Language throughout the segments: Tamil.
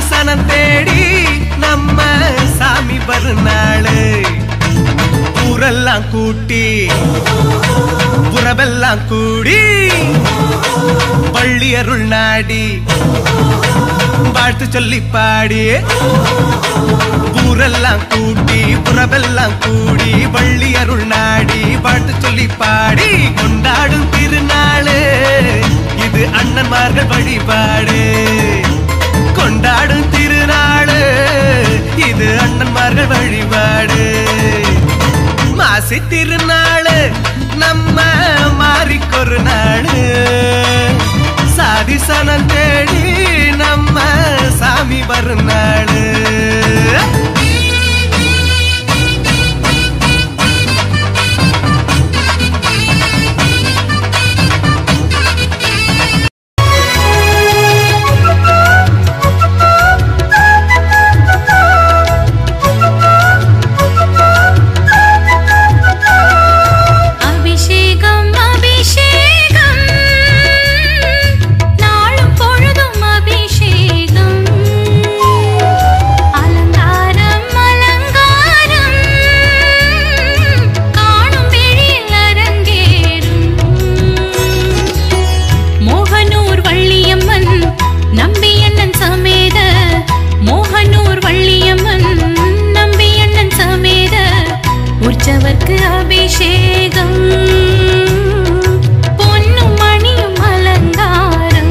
சனம் தேடி நம்ம சாமி வருநாளு ஊரெல்லாம் கூட்டி புறவெல்லாம் கூடி பள்ளி அருள் நாடி வாழ்த்து சொல்லி பாடி ஊரெல்லாம் கூட்டி புறவெல்லாம் கூடி வள்ளி அருள் நாடி வாழ்த்து சொல்லி பாடி கொண்டாடும் திருநாளு இது அண்ணன்மார்கள் வழிபாடு கொண்டாடும் திருநாளு இது அண்ணன்மார்கள் வழிபாடு மாசி திருநாளு நம்ம மாறிக்கொரு நாடு சாதி சனம் தேடி நம்ம சாமி வரும் நாடு அபிஷேகம் அபிஷேகம் நாளும் பொழுதும் அபிஷேகம் அலங்காரம் அலங்காரம் காணும் வெளியில் அரங்கேறும் மோகனூர் வள்ளியம்மன் நம்பியண்ணன் சமேத மோகனூர் வள்ளியம்மன் நம்பியண்ணன் சமேத உற்சவர்க்கு அபிஷேகம் பொன்னும் மணியும் அலங்காரம்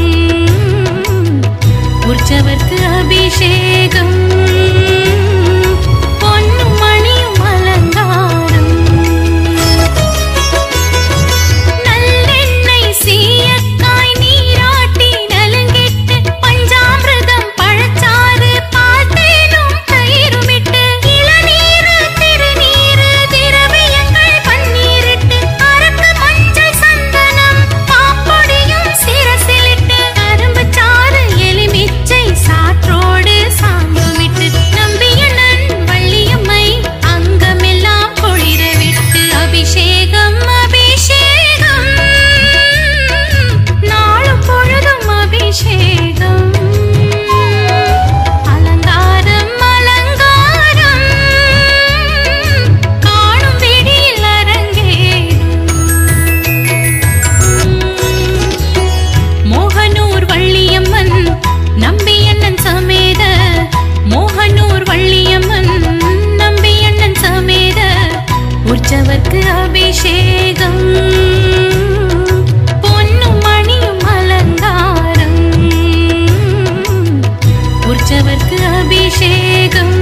உற்சவர்க்கு அபிஷேகம் பொன்னும் மணியும் அலங்காரம் நல்லெண்ணெய் சீயக்காய் நீராட்டி நலுங்கிட்டு பஞ்சாமிர்தம் பழச்சாறு பால் தேனும் தயிருமிட்டு இளநீரு திருநீரு திரவியங்கள் பன்னீரிட்டு அரக்கு மஞ்சள் சந்தனம் பாப்பொடியும் சிரசிலிட்டு கரும்பு சாறு எலுமிச்சை சாற்றோடு சாந்துமிட்டு நம்பியண்ணன் வள்ளியம்மை அங்கமெல்லாம் பொழிர விட்டு அபிஷேகம் அபிஷேகம் நாளும் பொழுதும் அபிஷேகம் அலங்காரம் அலங்காரம் காணும் விடியில் அரங்கேறும் மோகனூர் வள்ளியம்மன் நம்பியண்ணன் சமேத மோகனூர் வள்ளியம்மன் நம்பியண்ணன் சமேத உற்சவர்க்கு அபிஷேகம் பொன்னும் மணியும் அலங்காரம் உற்சவர்க்கு அபிஷேகம்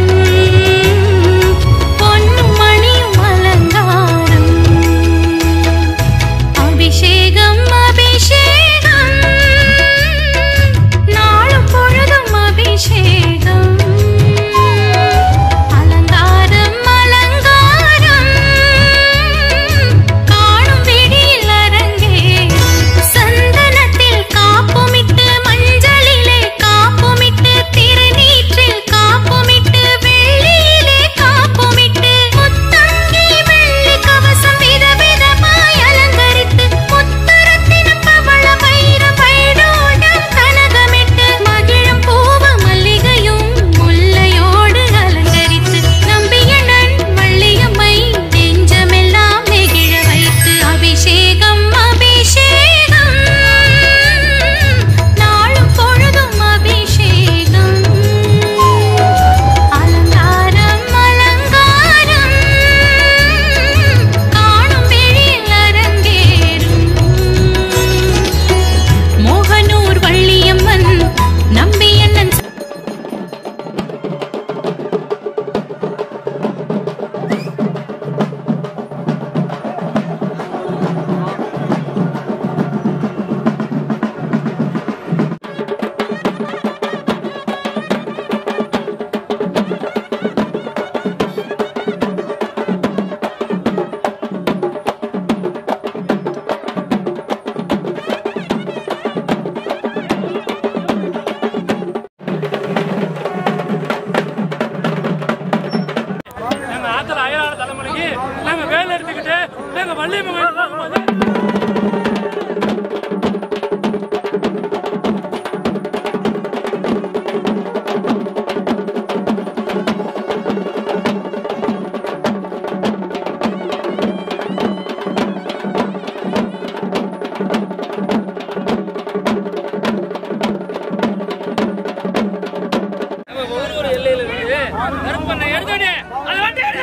பொன்னும் மணியும் அலங்காரம் அபிஷேகம் அபிஷேகம் நாளும் பொழுதும் அபிஷேகம் அலங்காரம் அலங்காரம் காணும் விடியில் அரங்கேறும் சந்தனத்தில் காப்புமிட்டு மஞ்சளிலே காப்புமிட்டு திருநீற்றில் காப்புமிட்டு வெள்ளியிலே காப்புமிட்டு முத்தங்கி வெள்ளி கவசம் விதவிதமாய் அலங்கரித்து முத்தரத்தினம் பவள வைர வைடூடம் கனகமிட்டு மகிழும் பூவ மல்லிகையும் முல்லையோடு அலங்கரித்து நம்பியண்ணன் வள்ளியம்மை நெஞ்சமெல்லாம் நெகிழ வைத்து அபிஷேகம் அபிஷேகம் நாளும் பொழுதும் அபிஷேகம் அலங்காரம் அலங்காரம் காணும் வெளியில் அரங்கேறும் மோகனூர் வள்ளியம்மன் நம்பியண்ணன் எங்க ஆத்துல அயலான தலைமுறைக்கு நாங்க வேலை எடுத்துக்கிட்டு எங்க வள்ளியம்மன் போகும்போது கருப்பண்ண எடுத்தோடனே அது வண்டி எடு.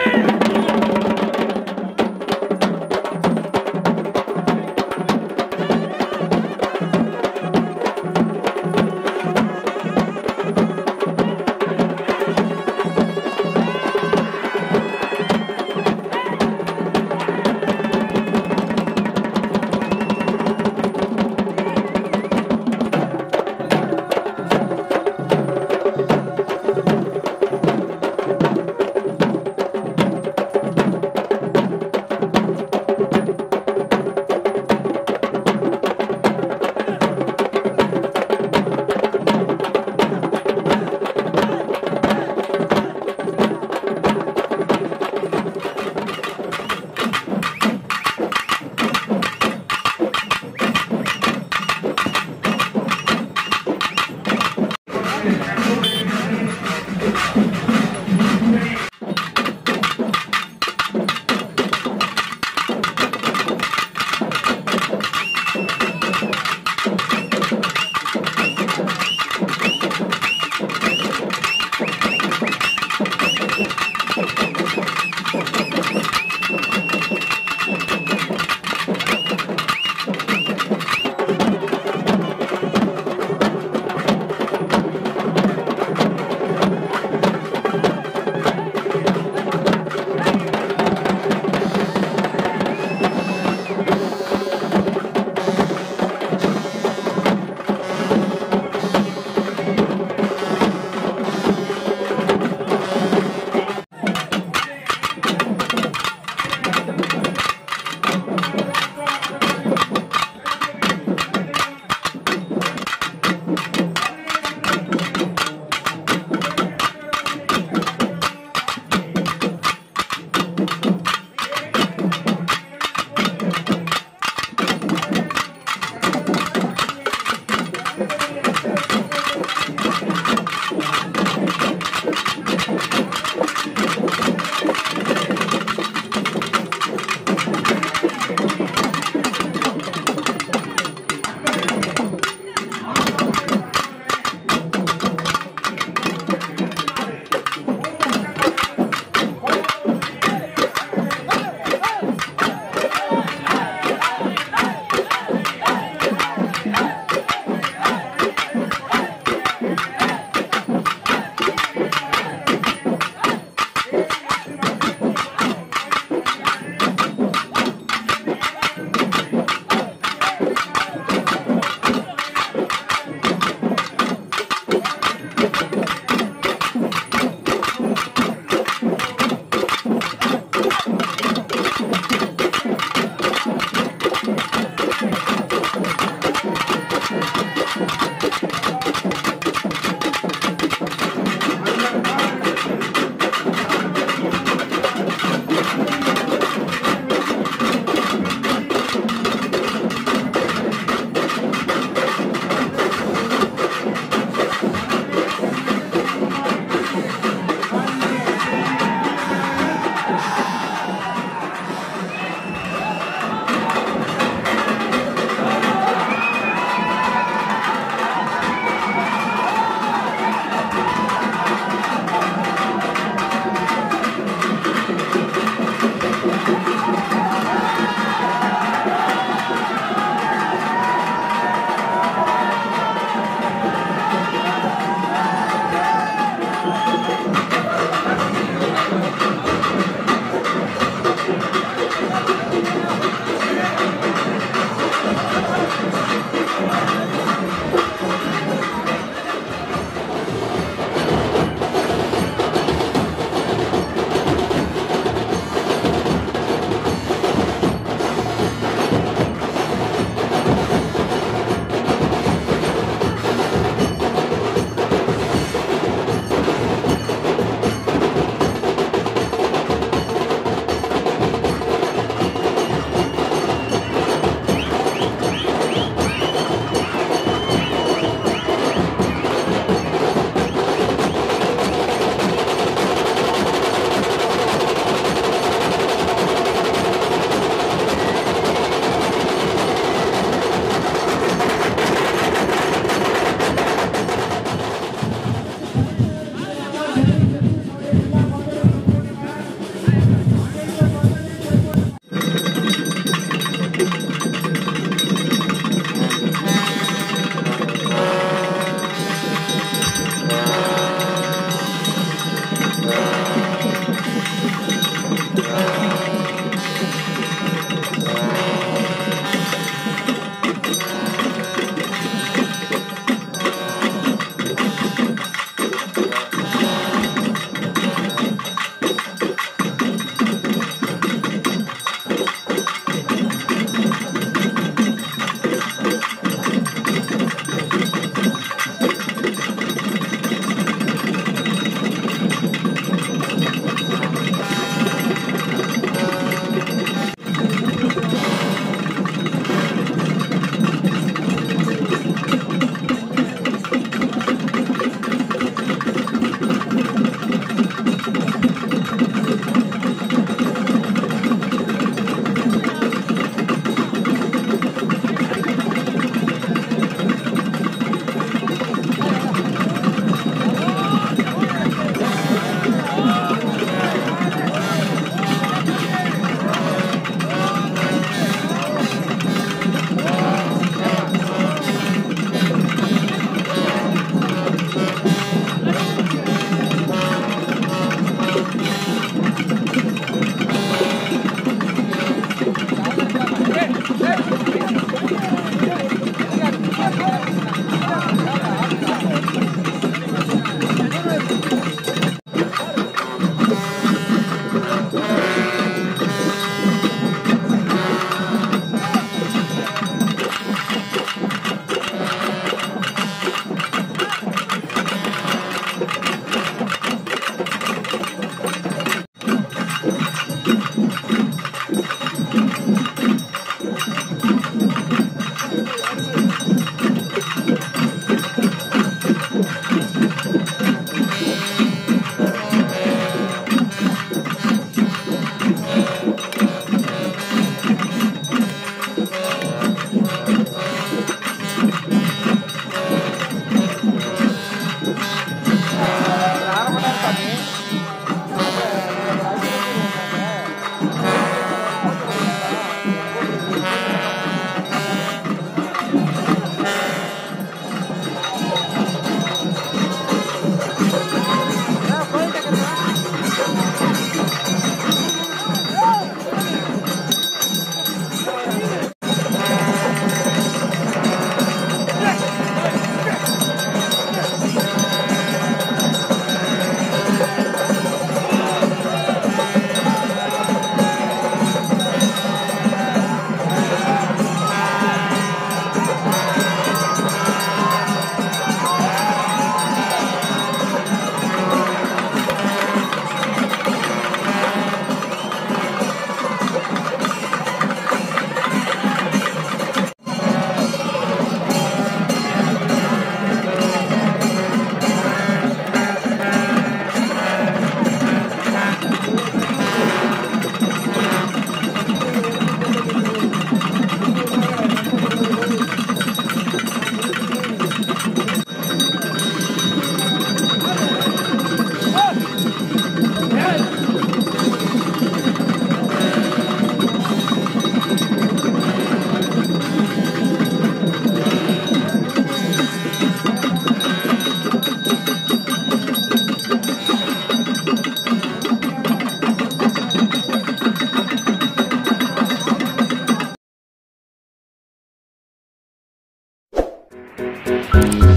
Thank